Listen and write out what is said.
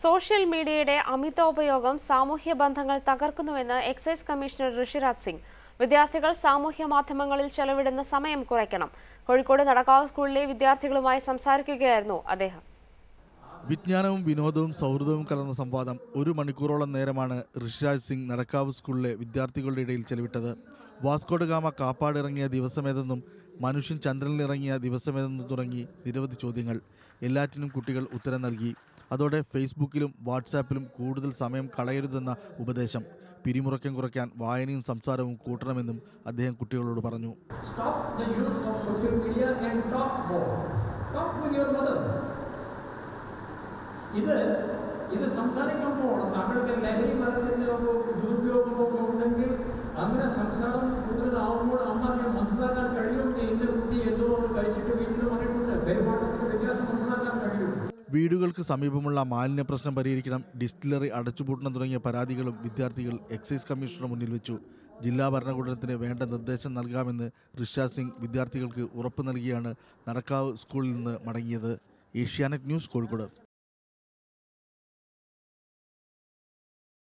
Social മീഡിയയുടെ അമിതോപയോഗം സാമൂഹ്യ ബന്ധങ്ങൾ തകർക്കുന്നുവെന്ന് എക്സൈസ് കമ്മീഷണർ ഋഷിരാജ് സിംഗ് വിദ്യാർത്ഥികൾ സാമൂഹ്യ മാധ്യമങ്ങളിൽ ചെലവിടുന്ന സമയം കുറയ്ക്കണം കോഴിക്കോട് നടക്കാവ് സ്കൂളിലെ വിദ്യാർത്ഥികളുമായി സംസാരിക്കുകയായിരുന്നു അദ്ദേഹം വിജ്ഞാനവും വിനോദവും സൗഹൃദവും കലർന്ന സംവാദം ഒരു മണിക്കൂറോളം നേരമാണ് ഋഷിരാജ് സിംഗ് നടക്കാവ് സ്കൂളിലെ വിദ്യാർത്ഥികളുടെ ഇടയിൽ ചെലവിട്ടത് വാസ്കോഡ് ഗാമ കാപ്പാട് ഇറങ്ങിയ ദിവസമേതെന്നും മനുഷ്യൻ ചന്ദ്രനിൽ ഇറങ്ങിയ ദിവസമേതെന്നും തുടങ്ങി നിരവധി ചോദ്യങ്ങൾ എല്ലാറ്റിനും കുട്ടികൾ ഉത്തരം നൽകി അതോടെ ഫേസ്ബുക്കിലും വാട്സാപ്പിലും കൂടുതൽ സമയം കളയരുതെന്ന ഉപദേശം പിരിമുറക്കം കുറയ്ക്കാൻ വായനയും സംസാരവും കൂട്ടണമെന്നും അദ്ദേഹം കുട്ടികളോട് പറഞ്ഞു Stop the use of social media and talk more. Talk with your mother. ഇത് ഇത് സംസാരിക്കുമ്പോൾ താങ്കൾക്ക് ലഹരി മരുന്നിൻ്റെ ഒരു ദുരുപയോഗമൊക്കെ ഉണ്ടെങ്കിൽ അങ്ങനെ സംസാരം കൂടുതലാവുമ്പോൾ അമ്മയ്ക്ക് മനസ്സിലാക്കാൻ കഴിയും എൻ്റെ കുട്ടി എന്തോ ഒന്ന് കഴിച്ചിട്ട് വീട്ടിൽ പറഞ്ഞിട്ടുണ്ട് പെരുമാറ്റത്തിൻ്റെ വ്യത്യാസം മനസ്സിലാക്കാൻ കഴിയും വീടുകൾക്ക് സമീപമുള്ള മാലിന്യ പ്രശ്നം പരിഹരിക്കണം ഡിസ്റ്റിലറി അടച്ചുപൂട്ടണം തുടങ്ങിയ പരാതികളും വിദ്യാർത്ഥികൾ എക്സൈസ് കമ്മീഷണർ മുന്നിൽ വെച്ചു ജില്ലാ ഭരണകൂടത്തിന് വേണ്ട നിർദ്ദേശം നൽകാമെന്ന് ഋഷാദ് സിംഗ് വിദ്യാർത്ഥികൾക്ക് ഉറപ്പ് നൽകിയാണ് നടക്കാവ് സ്കൂളിൽ നിന്ന് മടങ്ങിയത് ഏഷ്യാനെറ്റ് ന്യൂസ് കോഴിക്കോട്